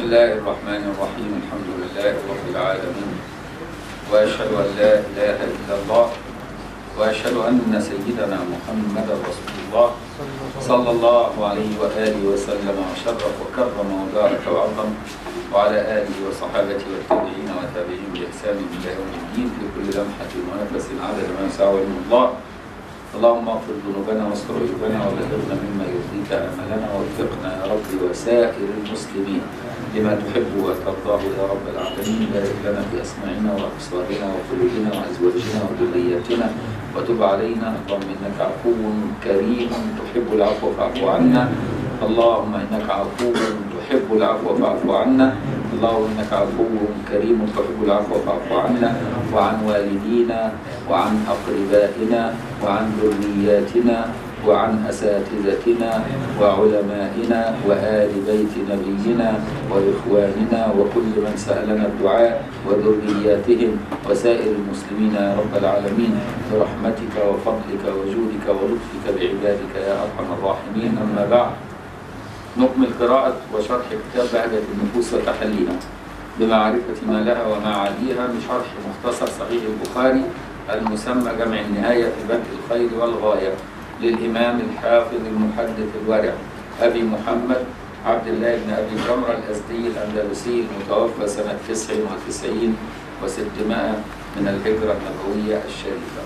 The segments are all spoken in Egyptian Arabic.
الله الرحمن الرحيم الحمد لله رب العالمين وأشهد أن لا إله إلا الله وأشهد أن سيدنا محمدا رسول الله صلى الله عليه وآله وسلم وشرف وكرم وبارك وعظم وعلى آله وصحابته والتابعين وتابعين بإحسان إلى يوم الدين في كل لمحة ونفس عدد ما يسع علم الله اللهم اغفر ذنوبنا واستر عيوبنا وبلغنا مما يرضيك املنا ووفقنا يا رب وسائر المسلمين لما تحب وترضاه يا رب العالمين بارك لنا في اسماعنا وابصارنا وقلوبنا وازواجنا وذرياتنا وتب علينا اللهم انك عفو كريم تحب العفو فاعف عنا اللهم انك عفو تحب العفو فاعف عنا اللهم انك عفو كريم تحب العفو فاعف عنا وعن والدينا وعن اقربائنا وعن ذرياتنا وعن اساتذتنا وعلمائنا وال بيت نبينا واخواننا وكل من سالنا الدعاء وذرياتهم وسائر المسلمين يا رب العالمين برحمتك وفضلك وجودك ولطفك بعبادك يا ارحم الراحمين اما بعد نكمل قراءة وشرح كتاب بهجة النفوس وتحليها بمعرفة ما لها وما عليها بشرح مختصر صحيح البخاري المسمى جمع النهاية في بدء الخير والغاية للإمام الحافظ المحدث الورع أبي محمد عبد الله بن أبي جمرة الأزدي الأندلسي المتوفى سنة 99 و600 من الهجرة النبوية الشريفة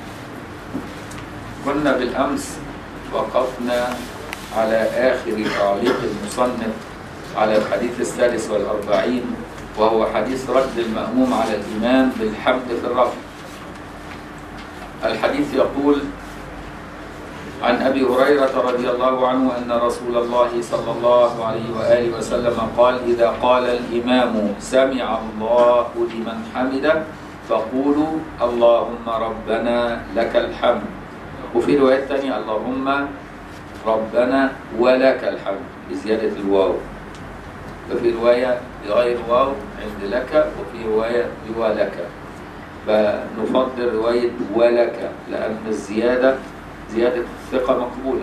كنا بالأمس وقفنا على آخر تعليق المصنف على الحديث السادس والأربعين وهو حديث رد المأموم على الإمام بالحمد في الرفع الحديث يقول عن أبي هريرة رضي الله عنه أن رسول الله صلى الله عليه وآله وسلم قال إذا قال الإمام سمع الله لمن حمده فقولوا اللهم ربنا لك الحمد وفي رواية ثانية اللهم ربنا ولك الحمد بزيادة الواو ففي رواية بغير واو عند لك وفي رواية بولك فنفضل رواية ولك لأن الزيادة زيادة الثقة مقبولة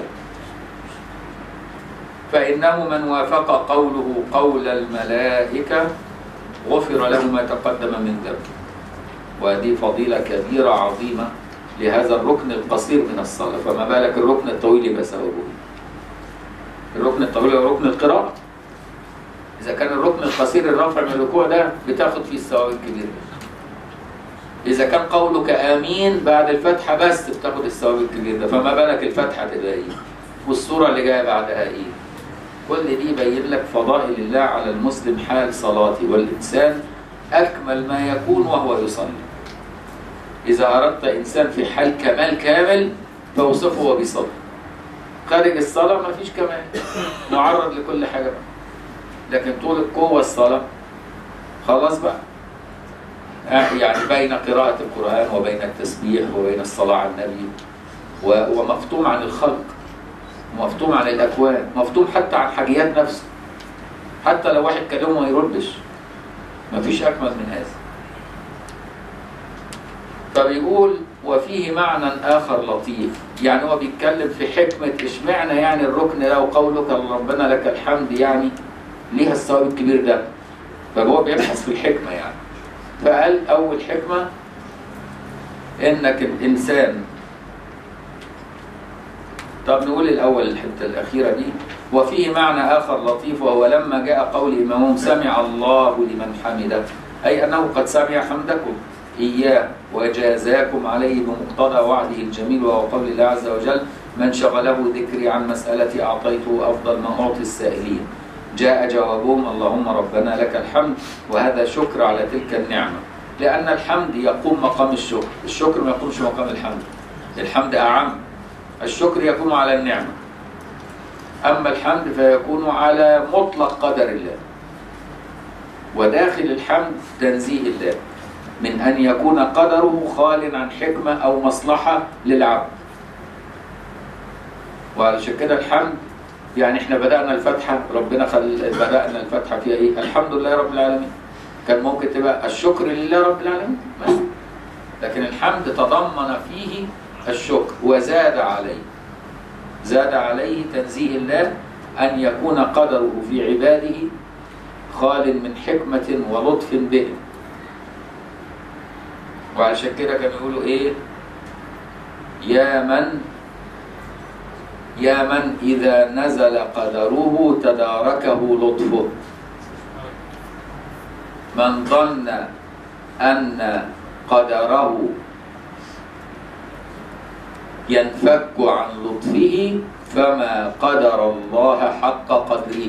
فإنه من وافق قوله قول الملائكة غفر له ما تقدم من ذنبه وهذه فضيلة كبيرة عظيمة لهذا الركن القصير من الصلاة فما بالك الركن الطويل يبقى سببه الركن الطويل هو ركن القراءة إذا كان الركن القصير الرفع من الركوع ده بتاخد فيه الثواب الكبير إذا كان قولك آمين بعد الفتحة بس بتاخد الثواب الكبير ده فما بالك الفتحة تبقى إيه والصورة اللي جاية بعدها إيه كل دي يبين لك فضائل الله على المسلم حال صلاته والإنسان أكمل ما يكون وهو يصلي إذا أردت إنسان في حال كمال كامل فوصفه وهو بيصلي خارج الصلاة ما فيش كمال معرض لكل حاجة بقى. لكن طول القوة الصلاة خلاص بقى يعني بين قراءة القرآن وبين التسبيح وبين الصلاة على النبي ومفطوم عن الخلق مفطوم عن الأكوان مفطوم حتى عن حاجيات نفسه حتى لو واحد كلمه ما يردش مفيش أكمل من هذا فبيقول وفيه معنى آخر لطيف يعني هو بيتكلم في حكمة اشمعنى يعني الركن ده وقولك ربنا لك الحمد يعني ليها الثواب الكبير ده فهو بيبحث في الحكمة يعني فقال أول حكمة إنك الإنسان طب نقول الأول الحتة الأخيرة دي وفيه معنى آخر لطيف وهو لما جاء قول إمامهم سمع الله لمن حمده أي أنه قد سمع حمدكم إياه وجازاكم عليه بمقتضى وعده الجميل وهو قول الله عز وجل من شغله ذكري عن مسألتي أعطيته أفضل ما أعطي السائلين جاء جوابهم اللهم ربنا لك الحمد وهذا شكر على تلك النعمة لأن الحمد يقوم مقام الشكر الشكر ما يقومش مقام الحمد الحمد أعم الشكر يكون على النعمة أما الحمد فيكون على مطلق قدر الله وداخل الحمد تنزيه الله من أن يكون قدره خال عن حكمة أو مصلحة للعبد وعلشان كده الحمد يعني احنا بدأنا الفتحة ربنا خل... بدأنا الفتحة فيها ايه الحمد لله رب العالمين كان ممكن تبقى الشكر لله رب العالمين بس لكن الحمد تضمن فيه الشكر وزاد عليه زاد عليه تنزيه الله أن يكون قدره في عباده خال من حكمة ولطف بهم وعشان كده كانوا يقولوا ايه يا من يا من إذا نزل قدره تداركه لطفه من ظن أن قدره ينفك عن لطفه فما قدر الله حق قدره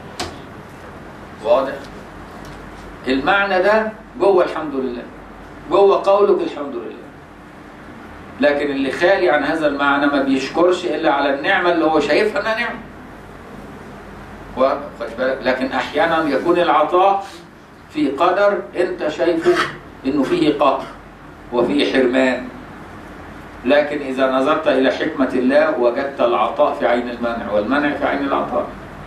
واضح المعنى ده جوه الحمد لله جوه قولك الحمد لله لكن اللي خالي عن هذا المعنى ما بيشكرش الا على النعمه اللي هو شايفها انها نعمه واخد بالك لكن احيانا يكون العطاء في قدر انت شايفه انه فيه قهر وفيه حرمان لكن اذا نظرت الى حكمه الله وجدت العطاء في عين المنع والمنع في عين العطاء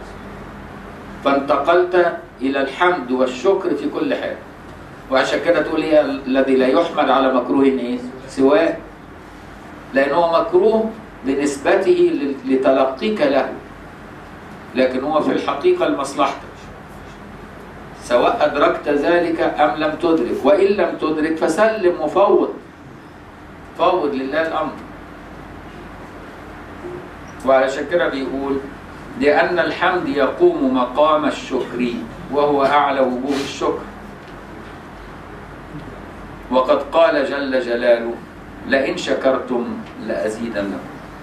فانتقلت الى الحمد والشكر في كل حال وعشان كده تقول ايه الذي لا يحمد على مكروه ايه سواه لان هو مكروه بنسبته لتلقيك له لكن هو في الحقيقه لمصلحتك سواء ادركت ذلك ام لم تدرك وان لم تدرك فسلم وفوض فوض لله الامر وعلشان كده بيقول لأن الحمد يقوم مقام الشكر وهو أعلى وجوه الشكر وقد قال جل جلاله لئن شكرتم لأزيدنكم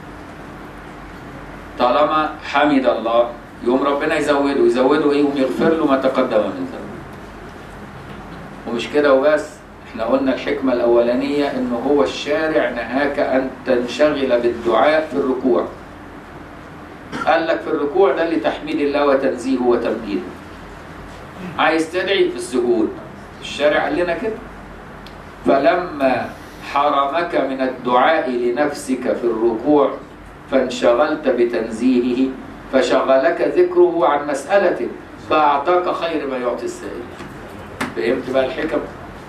طالما حمد الله يوم ربنا يزوده يزوده ايه ويغفر له ما تقدم من ذنبه ومش كده وبس احنا قلنا الحكمة الأولانية انه هو الشارع نهاك أن تنشغل بالدعاء في الركوع قال لك في الركوع ده لتحميد الله وتنزيهه وتمجيده عايز تدعي في السجود الشارع قال لنا كده فلما حرمك من الدعاء لنفسك في الركوع فانشغلت بتنزيهه فشغلك ذكره عن مسألته فأعطاك خير ما يعطي السائل فهمت بقى الحكم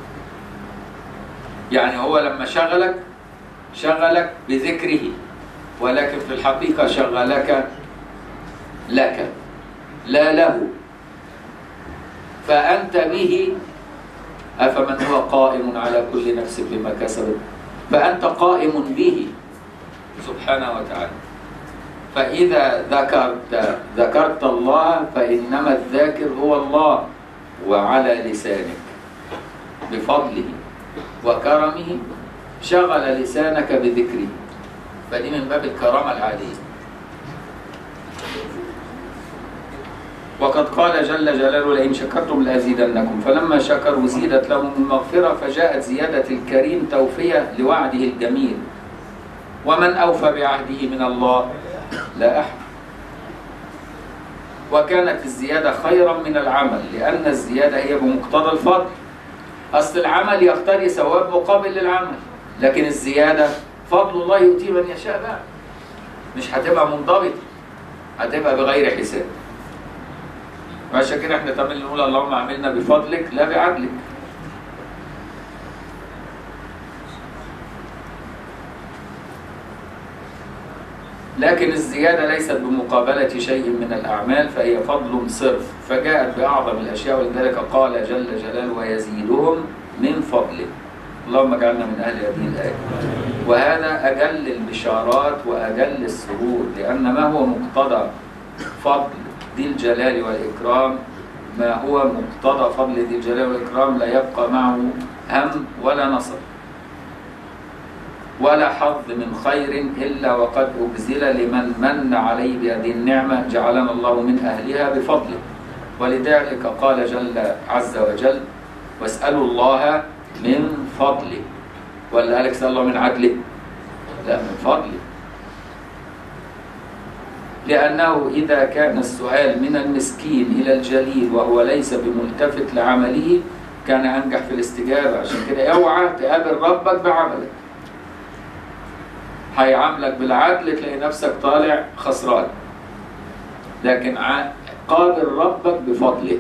يعني هو لما شغلك شغلك بذكره ولكن في الحقيقة شغلك لك لا له فأنت به أفمن هو قائم على كل نفس بما كسبت فأنت قائم به سبحانه وتعالى فإذا ذكرت ذكرت الله فإنما الذاكر هو الله وعلى لسانك بفضله وكرمه شغل لسانك بذكره فدي من باب الكرامة العالية وقد قال جل جلاله لئن شكرتم لأزيدنكم فلما شكروا زيدت لهم المغفرة فجاءت زيادة الكريم توفية لوعده الجميل ومن أوفى بعهده من الله لا أحد وكانت الزيادة خيرا من العمل لأن الزيادة هي بمقتضى الفضل أصل العمل يقتضي ثواب مقابل للعمل لكن الزيادة فضل الله يؤتي من يشاء بقى مش هتبقى منضبطة هتبقى بغير حساب وعشان كده احنا تمام نقول اللهم اعملنا بفضلك لا بعدلك لكن الزيادة ليست بمقابلة شيء من الأعمال فهي فضل صرف فجاءت بأعظم الأشياء ولذلك قال جل جلاله ويزيدهم من فضله اللهم اجعلنا من أهل هذه الآية وهذا أجل البشارات وأجل السرور لأن ما هو مقتضى فضل ذي الجلال والإكرام ما هو مقتضى فضل ذي الجلال والإكرام لا يبقى معه هم ولا نصر ولا حظ من خير إلا وقد أجزل لمن من عليه بهذه النعمة جعلنا الله من أهلها بفضله ولذلك قال جل عز وجل واسألوا الله من فضله ولا قالك سأل الله من عدله لا من فضله لأنه إذا كان السؤال من المسكين إلى الجليل وهو ليس بملتفت لعمله كان أنجح في الاستجابة عشان كده اوعى تقابل ربك بعملك هيعاملك بالعدل تلاقي نفسك طالع خسران لكن قابل ربك بفضله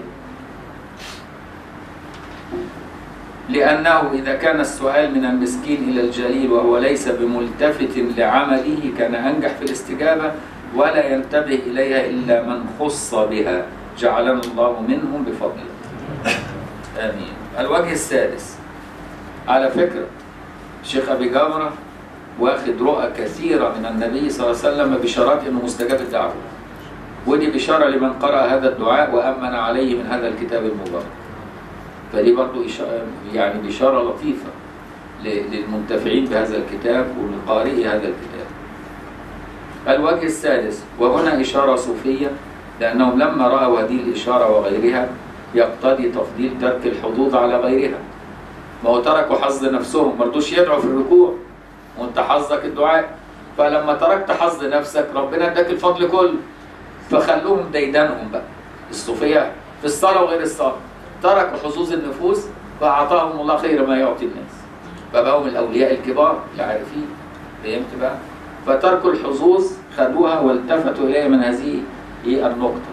لأنه إذا كان السؤال من المسكين إلى الجليل وهو ليس بملتفت لعمله كان أنجح في الاستجابة ولا ينتبه إليها إلا من خص بها جعلنا الله منهم بفضله آمين الوجه السادس على فكرة الشيخ أبي جمرة واخد رؤى كثيرة من النبي صلى الله عليه وسلم بشارات أنه مستجاب الدعوة ودي بشارة لمن قرأ هذا الدعاء وأمن عليه من هذا الكتاب المبارك فدي برضو إشارة- يعني بشارة لطيفة ل- للمنتفعين بهذا الكتاب ولقارئي هذا الكتاب الوجه السادس وهنا إشارة صوفية لأنهم لما رأوا هذه الإشارة وغيرها يقتضي تفضيل ترك الحظوظ على غيرها ما هو تركوا حظ نفسهم ما رضوش يدعوا في الركوع وانت حظك الدعاء فلما تركت حظ نفسك ربنا اداك الفضل كله فخلوهم ديدانهم بقى الصوفية في الصلاة وغير الصلاة تركوا حظوظ النفوس فأعطاهم الله خير ما يعطي الناس فبقوا من الأولياء الكبار العارفين فهمت بقى فتركوا الحظوظ خدوها والتفتوا إليها من هذه هي النقطة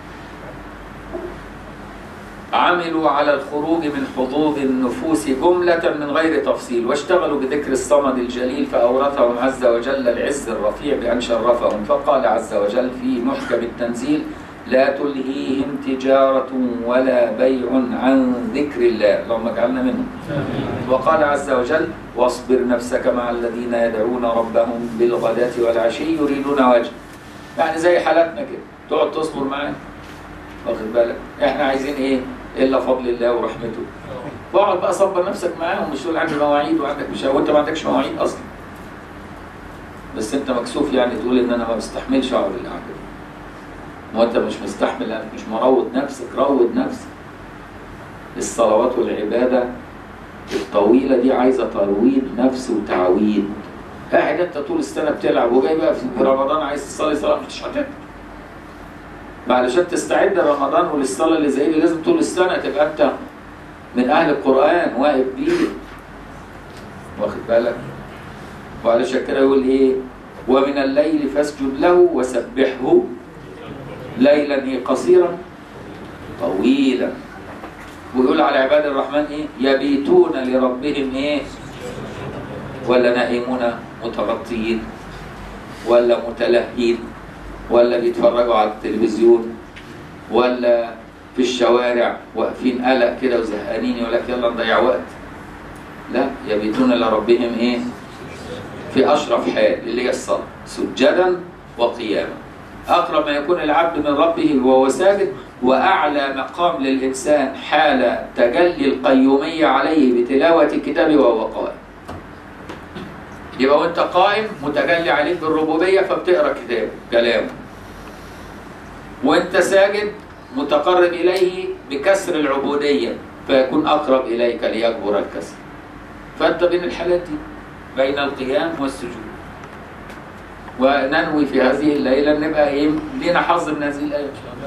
عملوا على الخروج من حظوظ النفوس جملة من غير تفصيل واشتغلوا بذكر الصمد الجليل فأورثهم عز وجل العز الرفيع بأن شرفهم فقال عز وجل في محكم التنزيل لا تلهيهم تجارة ولا بيع عن ذكر الله اللهم اجعلنا منهم وقال عز وجل واصبر نفسك مع الذين يدعون ربهم بالغداة والعشي يريدون وجه يعني زي حالاتنا كده تقعد تصبر معاه واخد بالك احنا عايزين ايه الا فضل الله ورحمته واقعد بقى صبر نفسك معاهم مش تقول عندي مواعيد وعندك مش وانت ما عندكش مواعيد اصلا بس انت مكسوف يعني تقول ان انا ما بستحملش اقعد القعده دي ما انت مش مستحمل مش مروض نفسك روض نفسك الصلوات والعباده الطويله دي عايزه ترويض نفس وتعويض قاعد انت طول السنه بتلعب وجاي بقى في رمضان عايز تصلي صلاه مش هتقدر علشان تستعد لرمضان وللصلاه اللي زي دي لازم طول السنه تبقى انت من اهل القران واقف بيه واخد بالك وعلشان كده يقول ايه ومن الليل فاسجد له وسبحه ليلا قصيرا طويلا ويقول على عباد الرحمن ايه يبيتون لربهم ايه ولا نائمون متغطيين ولا متلهين ولا بيتفرجوا على التلفزيون ولا في الشوارع واقفين قلق كده وزهقانين يقول لك يلا نضيع وقت لا يبيتون لربهم ايه في اشرف حال اللي هي الصلاه سجدا وقياما اقرب ما يكون العبد من ربه وهو ساجد واعلى مقام للانسان حال تجلي القيوميه عليه بتلاوه كتابه وهو قائم يبقى وانت قائم متجلي عليك بالربوبيه فبتقرا كتابه كلامه وانت ساجد متقرب اليه بكسر العبوديه فيكون اقرب اليك ليكبر الكسر فانت بين الحالات دي بين القيام والسجود وننوي في هذه الليله نبقى ايه لينا حظ من هذه الايه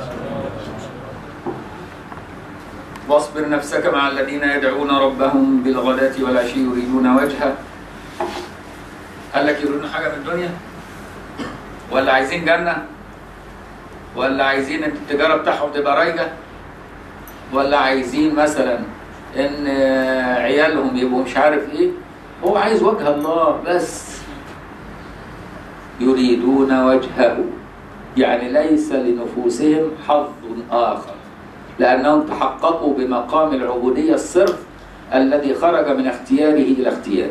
واصبر نفسك مع الذين يدعون ربهم بالغداة والعشي يريدون وجهه قال لك يريدون حاجة من الدنيا ولا عايزين جنة ولا عايزين التجارة بتاعهم تبقى رايجة ولا عايزين مثلا ان عيالهم يبقوا مش عارف ايه هو عايز وجه الله بس يريدون وجهه يعني ليس لنفوسهم حظ آخر لأنهم تحققوا بمقام العبودية الصرف الذي خرج من اختياره إلى اختياره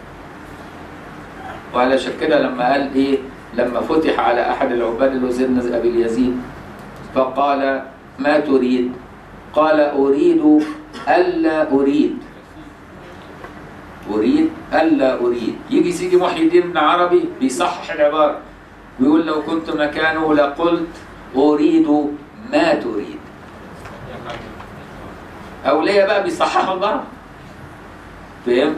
وعلشان كده لما قال إيه لما فتح على أحد العباد اللي هو سيدنا أبي اليزيد فقال ما تريد قال أريد ألا أريد أريد ألا أريد يجي سيدي محي الدين ابن عربي بيصحح العبارة بيقول لو كنت مكانه لقلت أريد ما تريد أولياء بقى بيصححوا البعض فهمت؟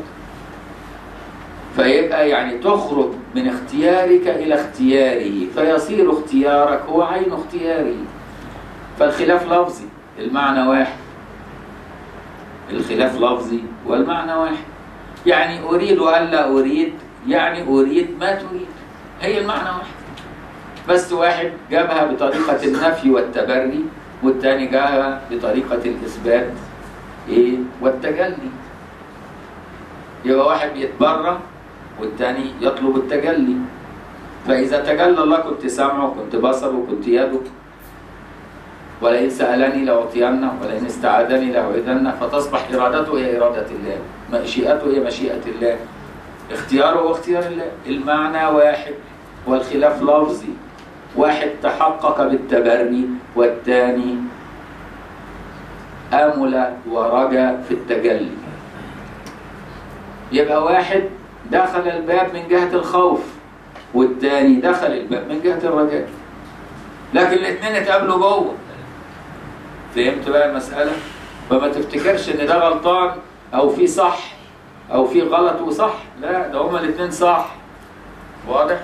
فيبقى يعني تخرج من اختيارك إلى اختياره فيصير اختيارك هو عين اختياره فالخلاف لفظي المعنى واحد الخلاف لفظي والمعنى واحد يعني أريد ألا أريد يعني أريد ما تريد هي المعنى واحد بس واحد جابها بطريقة النفي والتبري والتاني جابها بطريقة الإثبات إيه والتجلي يبقى واحد بيتبرى والتاني يطلب التجلي فإذا تجلى الله كنت سامعه كنت بصره كنت يده ولئن سألني لأعطينه ولئن استعاذني لأعيذنه فتصبح إرادته هي إرادة الله مشيئته هي مشيئة الله اختياره هو اختيار الله المعنى واحد والخلاف لفظي واحد تحقق بالتبري والثاني أمل ورجى في التجلي يبقى واحد دخل الباب من جهة الخوف والثاني دخل الباب من جهة الرجاء لكن الاثنين اتقابلوا جوه فهمت بقى المسألة؟ فما تفتكرش ان ده غلطان او في صح او في غلط وصح لا ده هما الاثنين صح واضح؟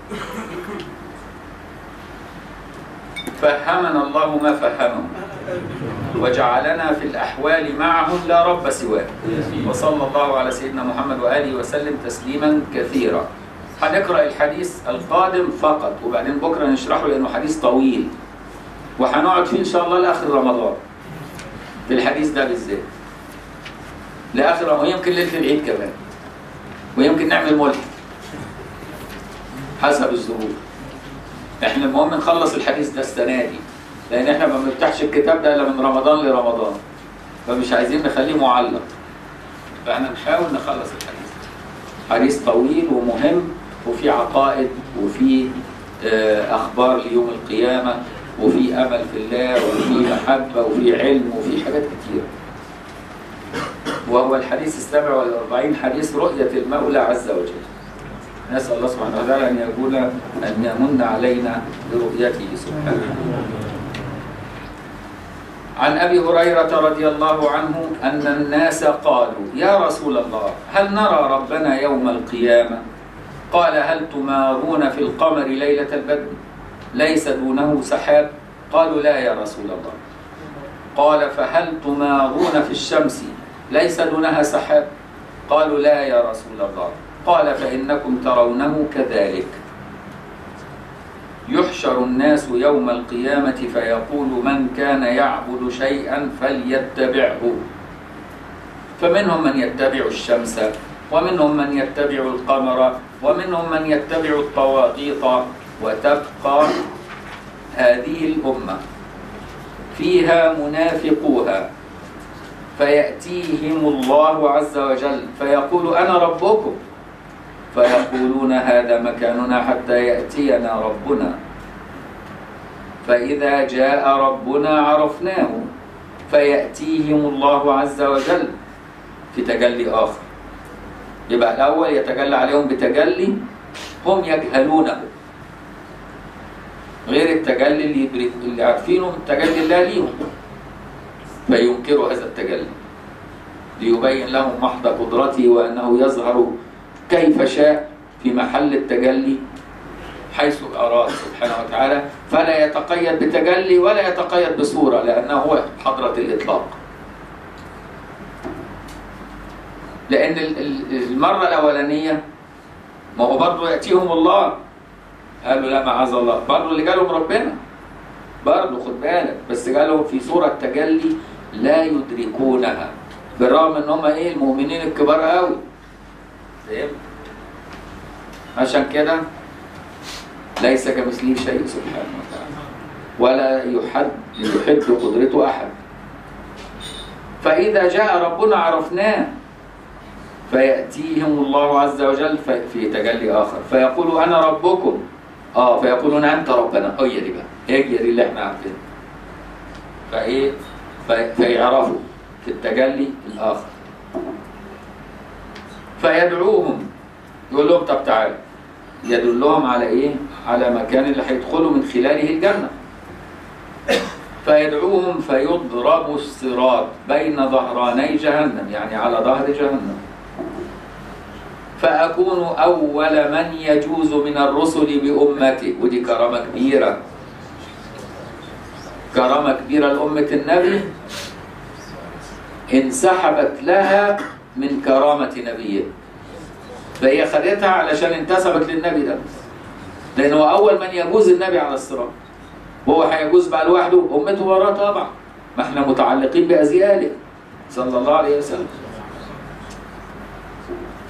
فهمنا الله ما فهمهم وجعلنا في الأحوال معهم لا رب سواه وصلى الله على سيدنا محمد وآله وسلم تسليما كثيرا هنقرأ الحديث القادم فقط وبعدين بكرة نشرحه لأنه حديث طويل وهنقعد فيه إن شاء الله لآخر رمضان في الحديث ده بالذات لآخر رمضان ويمكن ليلة العيد كمان ويمكن نعمل ملحق حسب الظروف احنا المهم نخلص الحديث ده السنة دي لان احنا ما بنفتحش الكتاب ده الا من رمضان لرمضان فمش عايزين نخليه معلق فاحنا نحاول نخلص الحديث حديث طويل ومهم وفي عقائد وفي آه، اخبار ليوم القيامه وفي امل في الله وفي محبه وفي علم وفي حاجات كتيره وهو الحديث السابع والأربعين حديث رؤية المولى عز وجل نسأل الله سبحانه وتعالى أن يقول أن يمن علينا برؤيته سبحانه عن ابي هريره رضي الله عنه ان الناس قالوا يا رسول الله هل نرى ربنا يوم القيامه قال هل تمارون في القمر ليله البدر ليس دونه سحاب قالوا لا يا رسول الله قال فهل تمارون في الشمس ليس دونها سحاب قالوا لا يا رسول الله قال فانكم ترونه كذلك يحشر الناس يوم القيامة فيقول من كان يعبد شيئا فليتبعه فمنهم من يتبع الشمس ومنهم من يتبع القمر ومنهم من يتبع الطواغيط وتبقى هذه الأمة فيها منافقوها فيأتيهم الله عز وجل فيقول أنا ربكم فيقولون هذا مكاننا حتى يأتينا ربنا فإذا جاء ربنا عرفناه فيأتيهم الله عز وجل في تجلي آخر يبقى الأول يتجلى عليهم بتجلي هم يجهلونه غير التجلي اللي, يدرك اللي عارفينه من تجلي الله ليهم فينكروا هذا التجلي ليبين لهم محض قدرته وأنه يظهر كيف شاء في محل التجلي حيث أراد سبحانه وتعالى فلا يتقيد بتجلي ولا يتقيد بصورة لأنه هو حضرة الإطلاق لأن ال- ال- المرة الأولانية ما هو برضه يأتيهم الله قالوا لا معاذ الله برضه اللي جالهم ربنا برضه خد بالك بس جالهم في صورة تجلي لا يدركونها بالرغم ان هم ايه المؤمنين الكبار قوي فهمت عشان كده ليس كمثله شيء سبحانه وتعالى ولا يحد يحد قدرته احد فاذا جاء ربنا عرفناه فياتيهم الله عز وجل في في تجلي اخر فيقول انا ربكم اه فيقولون انت ربنا هي دي بقى هي دي اللي احنا عارفينها فايه في- فيعرفوا في التجلي الاخر فيدعوهم يقول لهم طب تعالوا يدلهم على ايه؟ على مكان اللي هيدخلوا من خلاله الجنه. فيدعوهم فيضرب الصراط بين ظهراني جهنم يعني على ظهر جهنم. فأكون أول من يجوز من الرسل بأمتي ودي كرامة كبيرة كرامة كبيرة لأمة النبي انسحبت لها من كرامة نبيه فهي خدتها علشان انتسبت للنبي ده لأنه هو أول من يجوز النبي على الصراط وهو هيجوز بقى لوحده أمته وراه طبعا ما احنا متعلقين بأزياله صلى الله عليه وسلم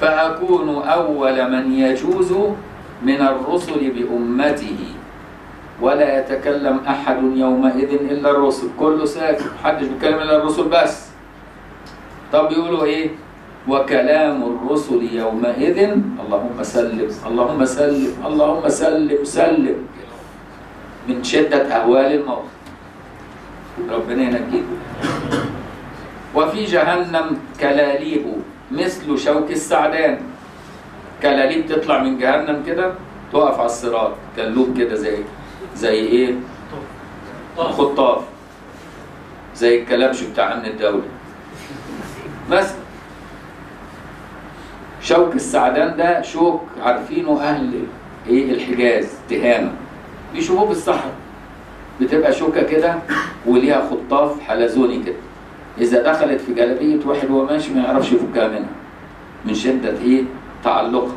فأكون أول من يجوز من الرسل بأمته ولا يتكلم أحد يومئذ إلا الرسل كله ساكت محدش بيتكلم إلا الرسل بس طب بيقولوا إيه وكلام الرسل يومئذ اللهم سلم اللهم سلم اللهم سلم سلم من شدة أهوال الموت ربنا ينجيكم وفي جهنم كلاليب مثل شوك السعدان كلاليب تطلع من جهنم كده تقف على الصراط كلوب كده زي زي ايه خطاف زي الكلبش بتاع امن الدوله مثلا شوك السعدان ده شوك عارفينه اهل ايه الحجاز تهامه بيشوفوه في الصحراء بتبقى شوكه كده وليها خطاف حلزوني كده اذا دخلت في جلابيه واحد وهو ماشي ما يعرفش يفكها منها من شده ايه تعلقها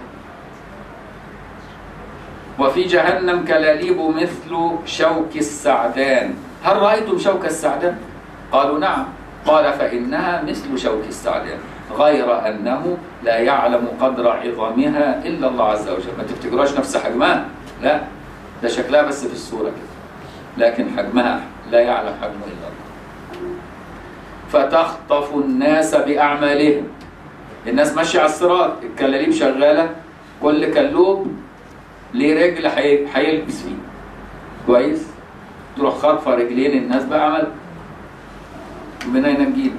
وفي جهنم كلاليب مثل شوك السعدان هل رأيتم شوك السعدان؟ قالوا نعم قال فإنها مثل شوك السعدان غير أنه لا يعلم قدر عظامها إلا الله عز وجل ما تفتكروش نفس حجمها لا ده شكلها بس في الصورة كده لكن حجمها لا يعلم حجمه إلا الله فتخطف الناس بأعمالهم الناس ماشية على الصراط الكلاليب شغالة كل كلوب ليه رجل هي- هيلبس فيه كويس تروح خاطفه رجلين الناس بقى عمل ربنا ينجينا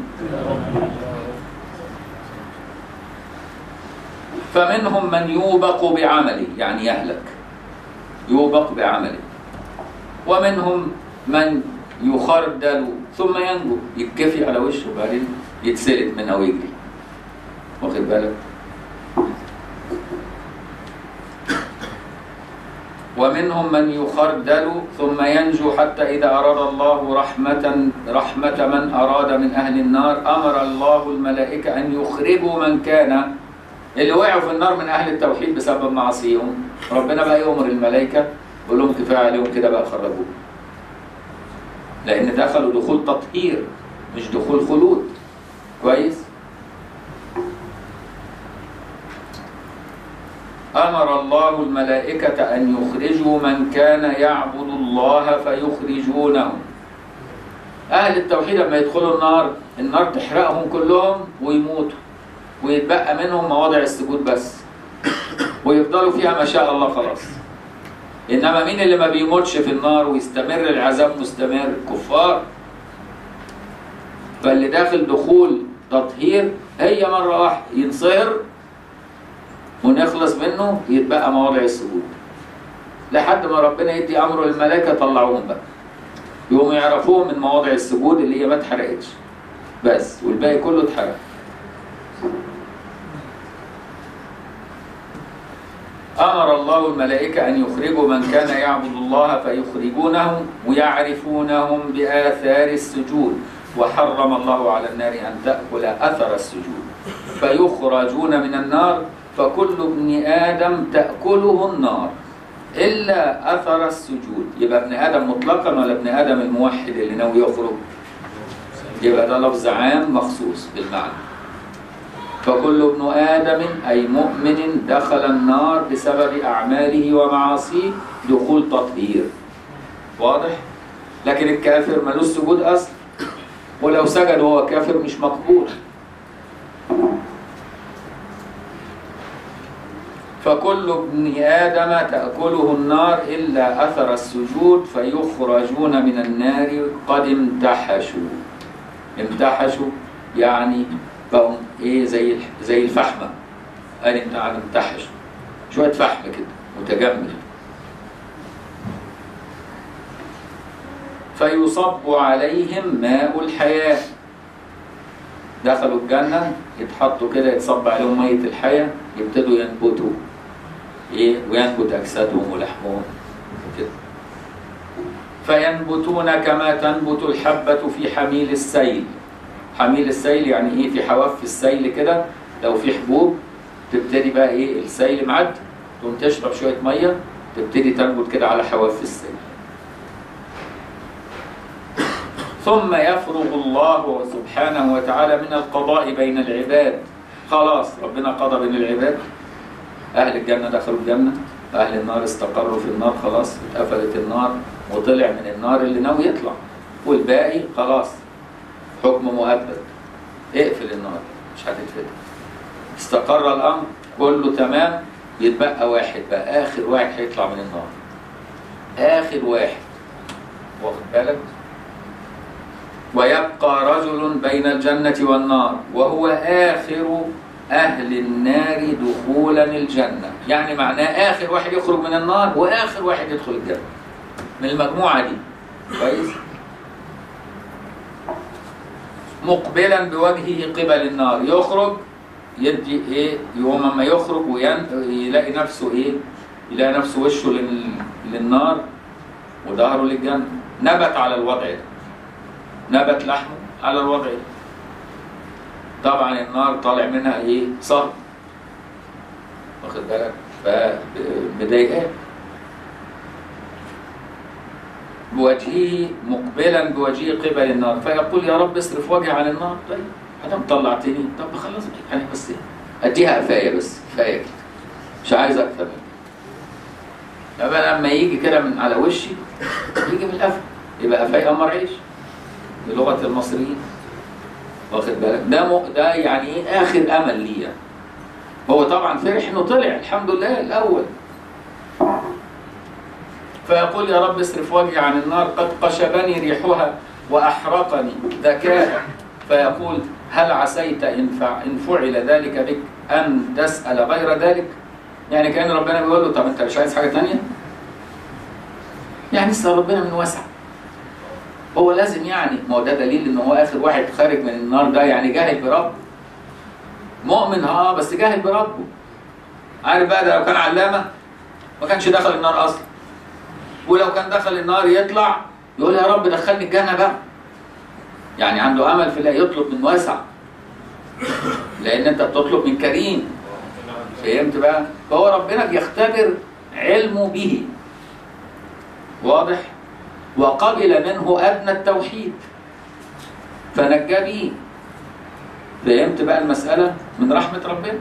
فمنهم من يوبق بعمله يعني يهلك يوبق بعمله ومنهم من يخردل ثم ينجو يتكفي على وشه وبعدين يتسلت منها ويجري واخد بالك ومنهم من يخردل ثم ينجو حتى إذا أراد الله رحمة رحمة من أراد من أهل النار أمر الله الملائكة أن يخرجوا من كان اللي وقعوا في النار من أهل التوحيد بسبب معاصيهم ربنا بقى يأمر الملائكة يقول لهم كفاية عليهم كده بقى خرجوه لأن دخلوا دخول تطهير مش دخول خلود كويس أمر الله الملائكة أن يخرجوا من كان يعبد الله فيخرجونه أهل التوحيد لما يدخلوا النار النار تحرقهم كلهم ويموتوا ويتبقى منهم مواضع السجود بس ويفضلوا فيها ما شاء الله خلاص إنما مين اللي ما بيموتش في النار ويستمر العذاب مستمر كفار فاللي داخل دخول تطهير هي مرة واحدة ينصهر ونخلص منه يتبقى مواضع السجود لحد ما ربنا يدي امره للملائكه طلعوهم بقى يقوموا يعرفوهم من مواضع السجود اللي هي ما اتحرقتش بس والباقي كله اتحرق امر الله الملائكه ان يخرجوا من كان يعبد الله فيخرجونهم ويعرفونهم باثار السجود وحرم الله على النار ان تاكل اثر السجود فيخرجون من النار فكل ابن آدم تأكله النار إلا أثر السجود يبقى ابن آدم مطلقا ولا ابن آدم الموحد اللي ناوي يخرج يبقى ده لفظ عام مخصوص بالمعنى فكل ابن آدم أي مؤمن دخل النار بسبب أعماله ومعاصيه دخول تطهير واضح؟ لكن الكافر ملوش سجود أصلا ولو سجد وهو كافر مش مقبول فكل ابن آدم تأكله النار إلا أثر السجود فيخرجون من النار قد امتحشوا امتحشوا يعني بقوا ايه زي زي الفحمة قال امتحن امتحشوا شوية فحم كده متجمد فيصب عليهم ماء الحياة دخلوا الجنة يتحطوا كده يتصب عليهم مية الحياة يبتدوا ينبتوا ايه وينبت اجسادهم ولحمهم كده فينبتون كما تنبت الحبة في حميل السيل حميل السيل يعني ايه في حواف السيل كده لو في حبوب تبتدي بقى ايه السيل معد تقوم تشرب شوية مية تبتدي تنبت كده على حواف السيل ثم يفرغ الله سبحانه وتعالى من القضاء بين العباد خلاص ربنا قضى بين العباد أهل الجنة دخلوا الجنة أهل النار استقروا في النار خلاص اتقفلت النار وطلع من النار اللي ناوي يطلع والباقي خلاص حكم مؤبد اقفل النار مش هتتفتح استقر الامر كله تمام يتبقى واحد بقى اخر واحد هيطلع من النار اخر واحد واخد بالك ويبقى رجل بين الجنة والنار وهو آخر أهل النار دخولا الجنة يعني معناه آخر واحد يخرج من النار وآخر واحد يدخل الجنة من المجموعة دي كويس مقبلا بوجهه قبل النار يخرج يدي ايه يوم اما يخرج وين يلاقي نفسه ايه يلاقي نفسه وشه لل... للنار وظهره للجنة نبت على الوضع ده نبت لحمه على الوضع ده طبعا النار طالع منها ايه صهد واخد بالك فمضايقاه بوجهه مقبلا بوجهه قبل النار فيقول يا رب اصرف وجهي عن النار طيب ادام طلعتني طب خلاص يعني بس اديها كفايه بس كفايه كده مش عايز اكتر من كده يبقى لما يجي كده من على وشي يجي من القفا يبقى قفاي امر عيش بلغه المصريين واخد بالك ده م... ده يعني ايه اخر امل ليا هو طبعا فرح انه طلع الحمد لله الاول فيقول يا رب اصرف وجهي عن النار قد قشبني ريحها واحرقني ذكاء فيقول هل عسيت ان فع... ان فعل ذلك بك ان تسال غير ذلك يعني كان ربنا بيقول له طب انت مش عايز حاجه ثانيه يعني اسال ربنا من وسع هو لازم يعني ما هو ده دليل ان هو اخر واحد خارج من النار ده يعني جاهل بربه مؤمن اه بس جاهل بربه عارف بقى ده لو كان علامه ما كانش دخل النار اصلا ولو كان دخل النار يطلع يقول يا رب دخلني الجنه بقى يعني عنده امل في الله يطلب من واسع لان انت بتطلب من كريم فهمت بقى فهو ربنا بيختبر علمه به واضح وقبل منه ادنى التوحيد فنجى به فهمت بقى المساله من رحمه ربنا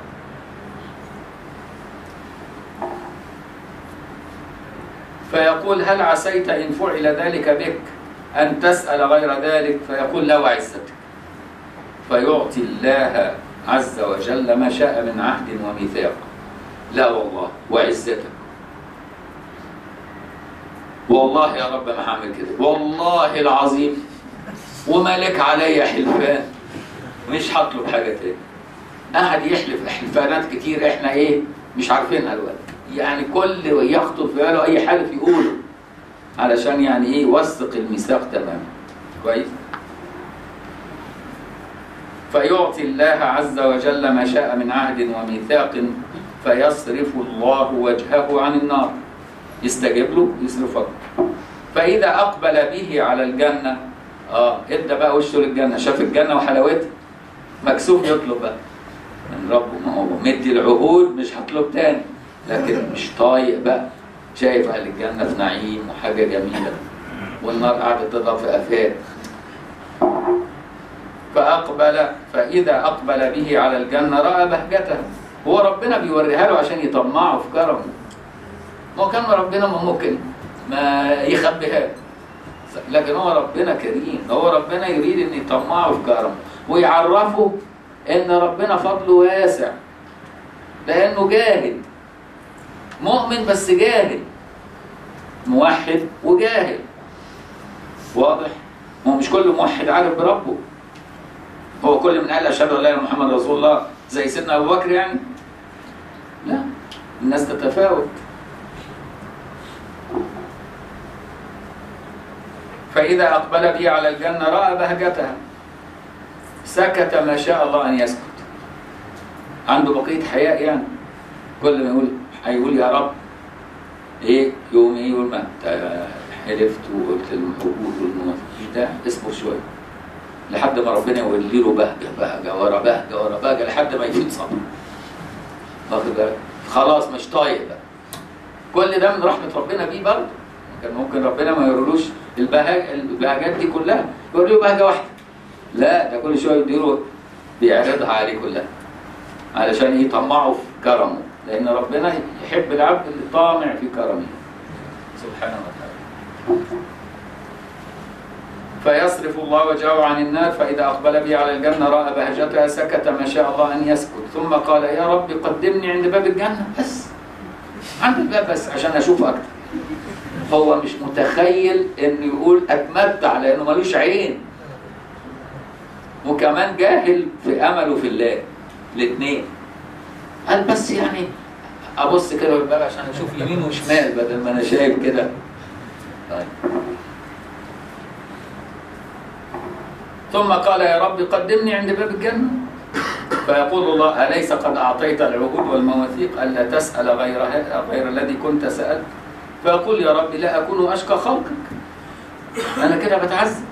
فيقول هل عسيت ان فعل ذلك بك ان تسال غير ذلك فيقول لا وعزتك فيعطي الله عز وجل ما شاء من عهد وميثاق لا والله وعزتك والله يا رب ما هعمل كده والله العظيم وما لك عليا حلفان مش هطلب حاجه تاني قعد يحلف حلفانات كتير احنا ايه مش عارفينها دلوقتي يعني كل يخطر في باله اي حلف يقوله علشان يعني ايه يوثق الميثاق تماما كويس فيعطي الله عز وجل ما شاء من عهد وميثاق فيصرف الله وجهه عن النار يستجيب له يصرف وجهه فإذا أقبل به على الجنة اه ادى بقى وشه للجنة شاف الجنة وحلاوتها مكسوف يطلب بقى من ربه ما هو مدي العهود مش هطلب تاني لكن مش طايق بقى شايف اهل الجنة في نعيم وحاجة جميلة والنار قاعدة تضرب في قفاه فأقبل فإذا أقبل به على الجنة رأى بهجتها هو ربنا بيوريها له عشان يطمعه في كرمه ما كان ربنا ما ممكن ما يخبيها لكن هو ربنا كريم هو ربنا يريد ان يطمعه في كرمه ويعرفه ان ربنا فضله واسع لانه جاهل مؤمن بس جاهل موحد وجاهل واضح هو مش كل موحد عارف بربه هو كل من قال اشهد ان لا اله الا محمد رسول الله زي سيدنا ابو بكر يعني لا الناس تتفاوت فإذا أقبل به على الجنة رأى بهجتها سكت ما شاء الله أن يسكت عنده بقية حياء يعني كل ما يقول هيقول يا رب إيه يوم إيه يقول ما أنت حلفت وقلت المحبوب والمنافقين ده اصبر شوية لحد ما ربنا يولي له بهجة بهجة ورا بهجة ورا بهجة لحد ما يفيد صبر واخد بالك خلاص مش طايق بقى كل ده من رحمة ربنا بيه برضه كان ممكن ربنا ما يورلوش البهاج البهجات دي كلها يقول له بهجه واحده لا ده كل شويه يديله بيعرضها عليه كلها علشان يطمعه في كرمه لان ربنا يحب العبد اللي طامع في كرمه سبحانه وتعالى فيصرف الله وجهه عن النار فإذا أقبل به على الجنة رأى بهجتها سكت ما شاء الله أن يسكت ثم قال يا رب قدمني عند باب الجنة بس عند الباب بس عشان أشوف أكتر هو مش متخيل إنه يقول أتمتع لأنه ملوش عين وكمان جاهل في أمله في الله الاثنين قال بس يعني أبص كده بالباب عشان أشوف يمين وشمال بدل ما أنا شايف كده طيب ثم قال يا رب قدمني عند باب الجنة فيقول الله أليس قد أعطيت العهود والمواثيق ألا تسأل غير غير الذي كنت سألت فيقول يا رب لا أكون أشقى خلقك أنا كده بتعذب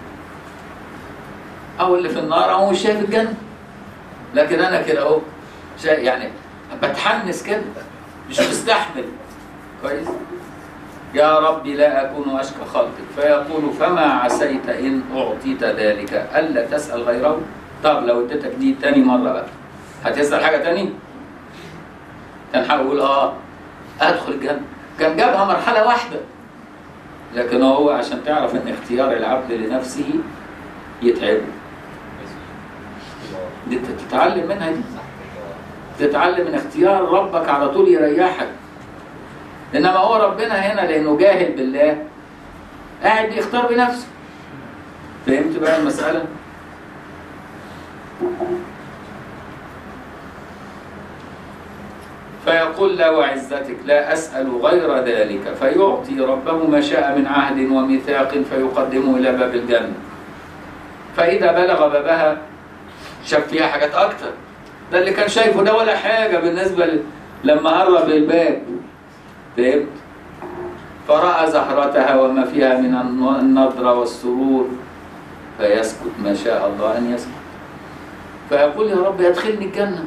أو اللي في النار أهو مش شايف الجنة لكن أنا كده أهو شايف يعني بتحنس كده مش مستحمل كويس يا رب لا أكون أشقى خلقك فيقول فما عسيت إن أعطيت ذلك ألا تسأل غيره طب لو اديتك دي تاني مرة بقى هتسأل حاجة تاني كان هقول اه ادخل الجنة كان جابها مرحلة واحدة لكن هو عشان تعرف ان اختيار العبد لنفسه يتعبه دي تتعلم منها دي تتعلم من اختيار ربك على طول يريحك انما هو ربنا هنا لانه جاهل بالله قاعد بيختار بنفسه فهمت بقى المسألة؟ فيقول لا وعزتك لا أسأل غير ذلك فيعطي ربه ما شاء من عهد وميثاق فيقدمه إلى باب الجنة فإذا بلغ بابها شاف فيها حاجات أكتر ده اللي كان شايفه ده ولا حاجة بالنسبة ل... لما قرب الباب فهمت؟ فرأى زهرتها وما فيها من النضرة والسرور فيسكت ما شاء الله أن يسكت فيقول يا رب ادخلني الجنة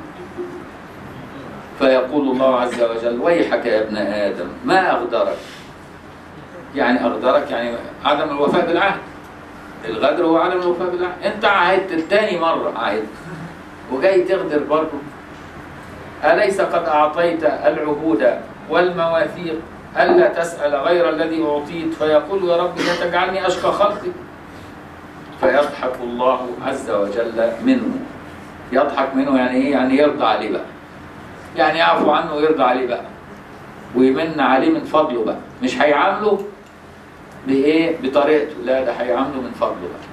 فيقول الله عز وجل ويحك يا ابن آدم ما أغدرك يعني أغدرك يعني عدم الوفاء بالعهد الغدر هو عدم الوفاء بالعهد أنت عهدت الثاني مرة عهدت وجاي تغدر برضه أليس قد أعطيت العهود والمواثيق ألا تسأل غير الذي أعطيت فيقول يا رب لا تجعلني أشقى خلقك فيضحك الله عز وجل منه يضحك منه يعني ايه يعني يرضى عليه بقى يعني يعفو عنه ويرضى عليه بقى ويمن عليه من فضله بقى مش هيعامله بايه بطريقته لا ده هيعامله من فضله بقى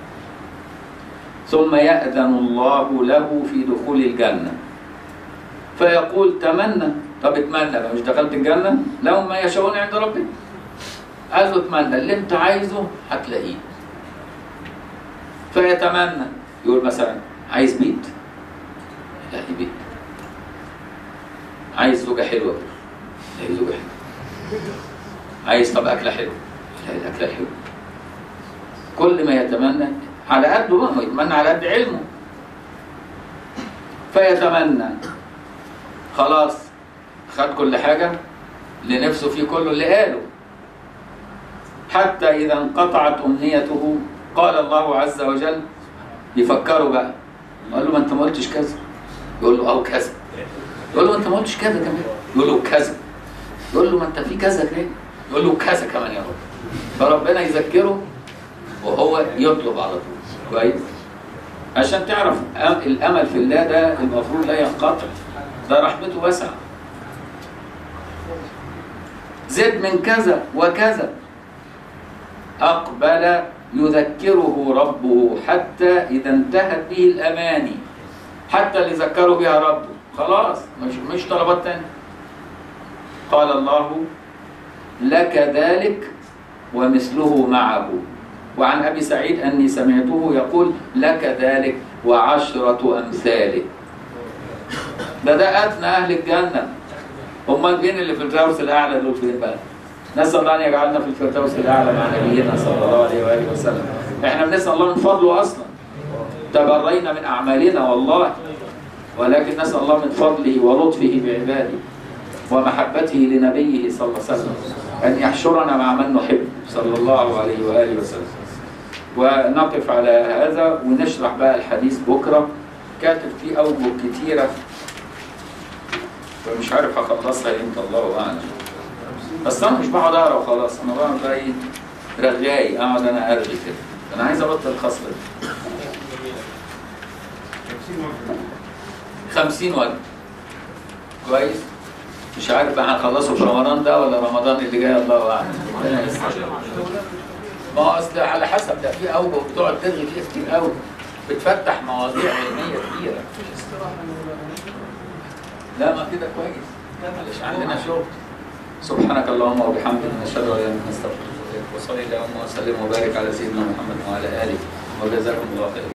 ثم يأذن الله له في دخول الجنة فيقول تمنى طب اتمنى بقى مش دخلت الجنة لهم ما يشاءون عند ربك قال له اتمنى اللي انت عايزه هتلاقيه فيتمنى يقول مثلا عايز بيت لاقي بيت عايز زوجة حلوة لاقي زوجة حلوة عايز طب أكلة حلوة لاقي الأكلة حلوة كل ما يتمنى على قده بقى يتمنى على قد علمه فيتمنى خلاص خد كل حاجة لنفسه في كله اللي قاله حتى إذا انقطعت أمنيته قال الله عز وجل يفكروا بقى قال له ما انت ما قلتش كذا يقول له او كذا يقول له انت ما قلتش كذا كمان يقول له كذا يقول له ما انت في كذا كمان يقول له كذا كمان يا رب فربنا يذكره وهو يطلب على طول كويس عشان تعرف الامل في الله ده المفروض لا ينقطع ده رحمته واسعه زد من كذا وكذا اقبل يذكره ربه حتى إذا انتهت به الأماني حتى اللي ذكره بها ربه خلاص مش مش طلبات تانية قال الله لك ذلك ومثله معه وعن أبي سعيد أني سمعته يقول لك ذلك وعشرة أمثاله ده ده أدنى أهل الجنة أمال فين اللي في الفردوس الأعلى دول فين بقى؟ نسأل الله أن يجعلنا في الفردوس الأعلى مع نبينا صلى الله عليه وآله وسلم إحنا بنسأل الله من فضله أصلا تبرينا من أعمالنا والله ولكن نسأل الله من فضله ولطفه بعباده ومحبته لنبيه صلى الله عليه وسلم أن يحشرنا مع من نحب صلى الله عليه وآله وسلم ونقف على هذا ونشرح بقى الحديث بكرة كاتب فيه أوجه كتيرة فمش عارف هخلصها امتى الله أعلم بس انا مش بقعد اقرا وخلاص انا بقعد بقى ايه رغاي اقعد انا ارغي كده انا عايز ابطل الخصله دي 50 وجه كويس مش عارف بقى هنخلصه في رمضان ده ولا رمضان اللي جاي الله اعلم ما هو اصل على حسب ده في اوجه بتقعد ترغي فيها كتير قوي بتفتح مواضيع علميه كبيره لا ما كده كويس لا معلش عندنا شغل سبحانك اللهم وبحمدك نشهد ان لا اله الا انت نستغفرك وصلي اللهم وسلم وبارك على سيدنا محمد وعلى اله وجزاكم الله خيرا